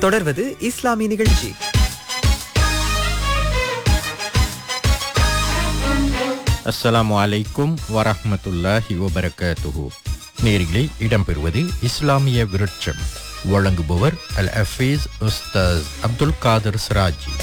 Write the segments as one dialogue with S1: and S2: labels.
S1: தொடர்வது இஸ்லாமிய நிகழ்ச்சி
S2: அஸ்ஸலாமு அலைக்கும் வரஹ்மத்துல்லாஹி வபரகாத்துஹு நேரிலே இடம்பெறுவது இஸ்லாமிய விருட்சம் வழங்குபவர் அல் அஃபீஸ் உஸ்தாஸ் அப்துல் காதர் சிராஜி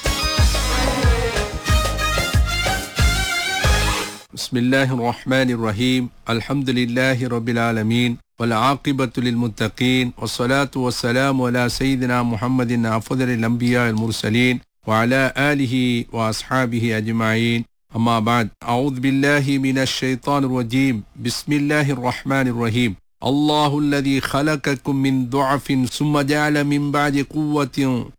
S3: بسم الله الرحمن الرحيم الحمد لله رب العالمين والعاقبة للمتقين والصلاة والسلام على سيدنا محمد أفضل الأنبياء المرسلين وعلى آله وأصحابه أجمعين أما بعد أعوذ بالله من الشيطان الرجيم بسم الله الرحمن الرحيم الله الذي خلقكم من ضعف ثم جعل من بعد قوة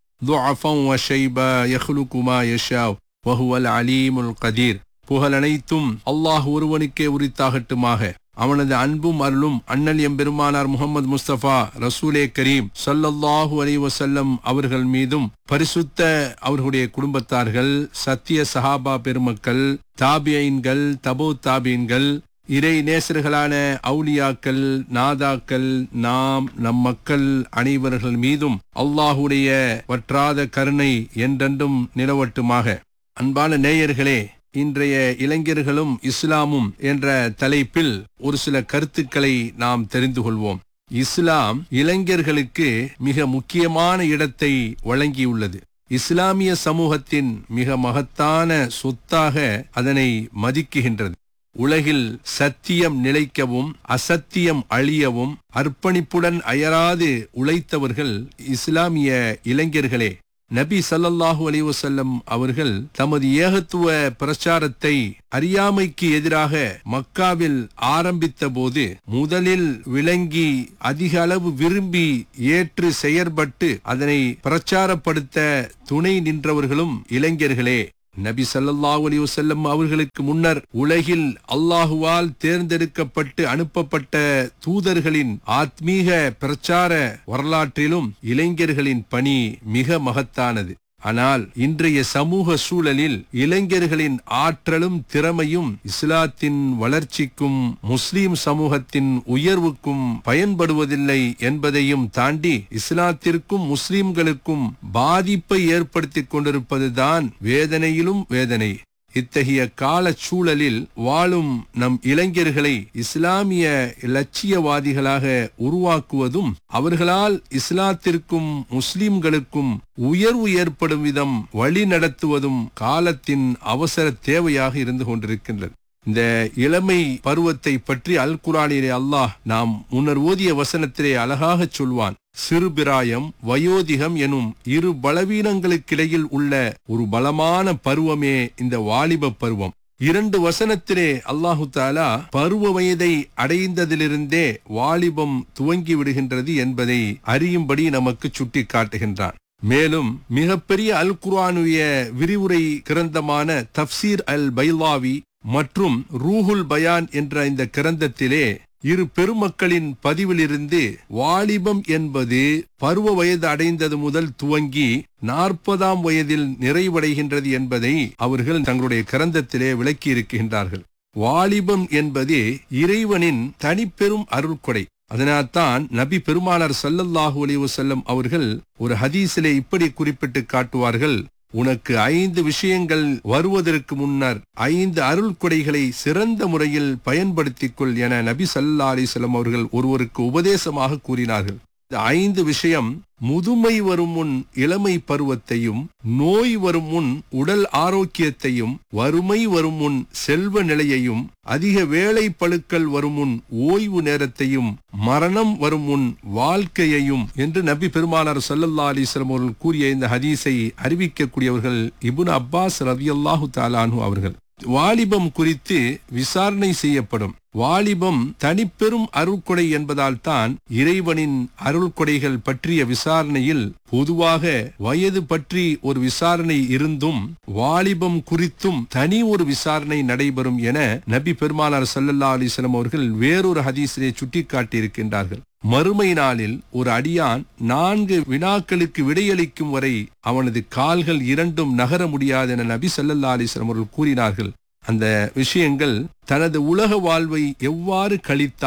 S3: ضعفا وشيبا يخلق ما يشاء وهو العليم القدير புகழ் அனைத்தும் அல்லாஹ் ஒருவனுக்கே உரித்தாகட்டுமாக அவனது அன்பும் அருளும் அண்ணல் எம்பெருமானார் முகமது முஸ்தபா ரசூலே கரீம் ஸல்லல்லாஹு அலைஹி வஸல்லம் அவர்கள் மீதும் பரிசுத்த அவர்களுடைய குடும்பத்தார்கள் சத்திய சஹாபா பெருமக்கள் தாபியன்கள் தபு தாபியன்கள் இறை நேசர்களான அவுலியாக்கள் நாதாக்கள் நாம் நம் மக்கள் அனைவர்கள் மீதும் அல்லாஹுடைய வற்றாத கருணை என்றென்றும் நிலவட்டுமாக அன்பான நேயர்களே இன்றைய இளைஞர்களும் இஸ்லாமும் என்ற தலைப்பில் ஒரு சில கருத்துக்களை நாம் தெரிந்து கொள்வோம் இஸ்லாம் இளைஞர்களுக்கு மிக முக்கியமான இடத்தை வழங்கியுள்ளது இஸ்லாமிய சமூகத்தின் மிக மகத்தான சொத்தாக அதனை மதிக்குகின்றது உலகில் சத்தியம் நிலைக்கவும் அசத்தியம் அழியவும் அர்ப்பணிப்புடன் அயராது உழைத்தவர்கள் இஸ்லாமிய இளைஞர்களே நபி சல்லல்லாஹு அலைஹி வஸல்லம் அவர்கள் தமது ஏகத்துவ பிரச்சாரத்தை அறியாமைக்கு எதிராக மக்காவில் ஆரம்பித்த போது முதலில் விளங்கி அதிக அளவு விரும்பி ஏற்று செயற்பட்டு அதனை பிரச்சாரப்படுத்த துணை நின்றவர்களும் இளைஞர்களே நபி சல்லல்லாஹு அலைஹி வஸல்லம் அவர்களுக்கு முன்னர் உலகில் அல்லாஹுவால் தேர்ந்தெடுக்கப்பட்டு அனுப்பப்பட்ட தூதர்களின் ஆத்மீக பிரச்சார வரலாற்றிலும் இளைஞர்களின் பணி மிக மகத்தானது ஆனால் இன்றைய சமூக சூழலில் இளைஞர்களின் ஆற்றலும் திறமையும் இஸ்லாத்தின் வளர்ச்சிக்கும் முஸ்லிம் சமூகத்தின் உயர்வுக்கும் பயன்படுவதில்லை என்பதையும் தாண்டி இஸ்லாத்திற்கும் முஸ்லிம்களுக்கும் பாதிப்பை ஏற்படுத்திக் கொண்டிருப்பதுதான் வேதனையிலும் வேதனை இத்தகைய கால சூழலில் வாழும் நம் இளைஞர்களை இஸ்லாமிய இலட்சியவாதிகளாக உருவாக்குவதும் அவர்களால் இஸ்லாத்திற்கும் முஸ்லிம்களுக்கும் உயர்வு ஏற்படும் விதம் வழி நடத்துவதும் காலத்தின் அவசர தேவையாக இருந்து கொண்டிருக்கின்றது இந்த இளமை பருவத்தை பற்றி அல் குரானிலே அல்லாஹ் நாம் முன்னர் ஓதிய வசனத்திலே அழகாக சொல்வான் சிறுபிராயம் வயோதிகம் எனும் இரு பலவீனங்களுக்கிடையில் உள்ள ஒரு பலமான பருவமே இந்த வாலிப பருவம் இரண்டு வசனத்திலே அல்லாஹு தாலா பருவ வயதை அடைந்ததிலிருந்தே வாலிபம் துவங்கி விடுகின்றது என்பதை அறியும்படி நமக்கு சுட்டி காட்டுகின்றான் மேலும் மிகப்பெரிய அல் குர்ஆனுடைய விரிவுரை கிரந்தமான தப்சீர் அல் பைலாவி மற்றும் ரூஹுல் பயான் என்ற இந்த கிரந்தத்திலே இரு பெருமக்களின் பதிவிலிருந்து வாலிபம் என்பது பருவ வயது அடைந்தது முதல் துவங்கி நாற்பதாம் வயதில் நிறைவடைகின்றது என்பதை அவர்கள் தங்களுடைய கிரந்தத்திலே விளக்கி இருக்கின்றார்கள் வாலிபம் என்பது இறைவனின் தனிப்பெரும் அருள்கொடை அதனால்தான் நபி பெருமானார் சல்லல்லாஹு அலைஹி வஸல்லம் அவர்கள் ஒரு ஹதீஸிலே இப்படி குறிப்பிட்டு காட்டுவார்கள் உனக்கு ஐந்து விஷயங்கள் வருவதற்கு முன்னர் ஐந்து அருள் கொடைகளை சிறந்த முறையில் பயன்படுத்திக் கொள் என நபி சல்லா அலிஸ்லாம் அவர்கள் ஒருவருக்கு உபதேசமாக கூறினார்கள் இந்த ஐந்து விஷயம் முதுமை வரும் முன் இளமை பருவத்தையும் நோய் வரும் முன் உடல் ஆரோக்கியத்தையும் வறுமை வரும் முன் செல்வ நிலையையும் அதிக வேலை பழுக்கள் வரும் முன் ஓய்வு நேரத்தையும் மரணம் வரும் முன் வாழ்க்கையையும் என்று நபி பெருமானார் சல்லல்லா அலிஸ்லாம் அவர்கள் கூறிய இந்த ஹதீஸை அறிவிக்கக்கூடியவர்கள் இபுன் அப்பாஸ் ரவி அல்லாஹு தாலானு அவர்கள் வாலிபம் குறித்து விசாரணை செய்யப்படும் வாலிபம் தனிப்பெரும் அருள்கொடை என்பதால் தான் இறைவனின் அருள்கொடைகள் பற்றிய விசாரணையில் பொதுவாக வயது பற்றி ஒரு விசாரணை இருந்தும் வாலிபம் குறித்தும் தனி ஒரு விசாரணை நடைபெறும் என நபி பெருமானார் சல்லல்லா அலிஸ்லாம் அவர்கள் வேறொரு ஹதீஸிலே சுட்டிக்காட்டியிருக்கின்றார்கள் மறுமை நாளில் ஒரு அடியான் நான்கு வினாக்களுக்கு விடையளிக்கும் வரை அவனது கால்கள் இரண்டும் நகர முடியாது என நபி சல்லல்லா அலிஸ்லாம் அவர்கள் கூறினார்கள் அந்த விஷயங்கள் தனது உலக வாழ்வை எவ்வாறு கழித்தான்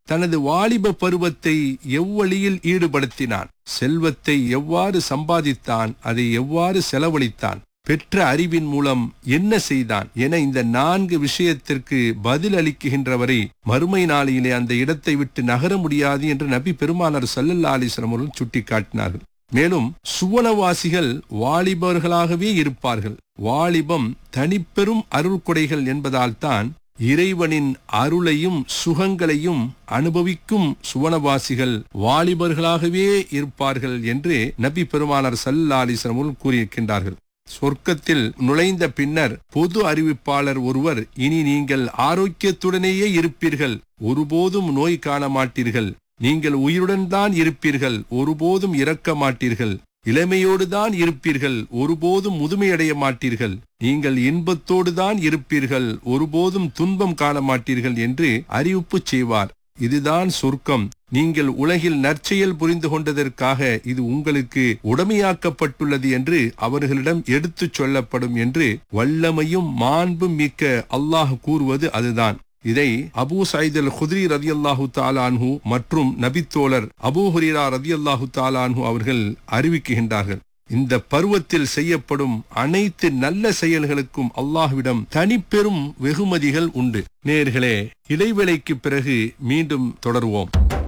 S3: தனது வாலிப பருவத்தை எவ்வழியில் ஈடுபடுத்தினான் செல்வத்தை எவ்வாறு சம்பாதித்தான் அதை எவ்வாறு செலவழித்தான் பெற்ற அறிவின் மூலம் என்ன செய்தான் என இந்த நான்கு விஷயத்திற்கு பதில் அளிக்குகின்றவரை மறுமை நாளிலே அந்த இடத்தை விட்டு நகர முடியாது என்று நபி பெருமானார் சல்லல்லா அலிஸ்லம் அவர்கள் சுட்டிக்காட்டினார்கள் மேலும் சுவனவாசிகள் வாலிபர்களாகவே இருப்பார்கள் வாலிபம் தனிப்பெரும் அருள்கொடைகள் என்பதால்தான் இறைவனின் அருளையும் சுகங்களையும் அனுபவிக்கும் சுவனவாசிகள் வாலிபர்களாகவே இருப்பார்கள் என்று நபி பெருமானார் சல்லா அலிஸ்லம் கூறியிருக்கின்றார்கள் சொர்க்கத்தில் நுழைந்த பின்னர் பொது அறிவிப்பாளர் ஒருவர் இனி நீங்கள் ஆரோக்கியத்துடனேயே இருப்பீர்கள் ஒருபோதும் நோய் காண மாட்டீர்கள் நீங்கள் உயிருடன் தான் இருப்பீர்கள் ஒருபோதும் இறக்க மாட்டீர்கள் இளமையோடு தான் இருப்பீர்கள் ஒருபோதும் முதுமையடைய மாட்டீர்கள் நீங்கள் இன்பத்தோடு தான் இருப்பீர்கள் ஒருபோதும் துன்பம் காண மாட்டீர்கள் என்று அறிவிப்பு செய்வார் இதுதான் சொர்க்கம் நீங்கள் உலகில் நற்செயல் புரிந்து கொண்டதற்காக இது உங்களுக்கு உடமையாக்கப்பட்டுள்ளது என்று அவர்களிடம் எடுத்துச் சொல்லப்படும் என்று வல்லமையும் மாண்பும் மிக்க அல்லாஹ் கூறுவது அதுதான் இதை அபூ சயித் அல் குத்ரி ரதி அல்லாஹு தாலான்ஹு மற்றும் நபித்தோழர் அபூ ஹுரீரா ரதி அல்லாஹு தாலான்ஹு அவர்கள் அறிவிக்குகின்றார்கள் இந்த பருவத்தில் செய்யப்படும் அனைத்து நல்ல செயல்களுக்கும் அல்லாஹ்விடம் தனிப்பெரும் வெகுமதிகள் உண்டு நேர்களே இடைவேளைக்கு பிறகு மீண்டும் தொடருவோம்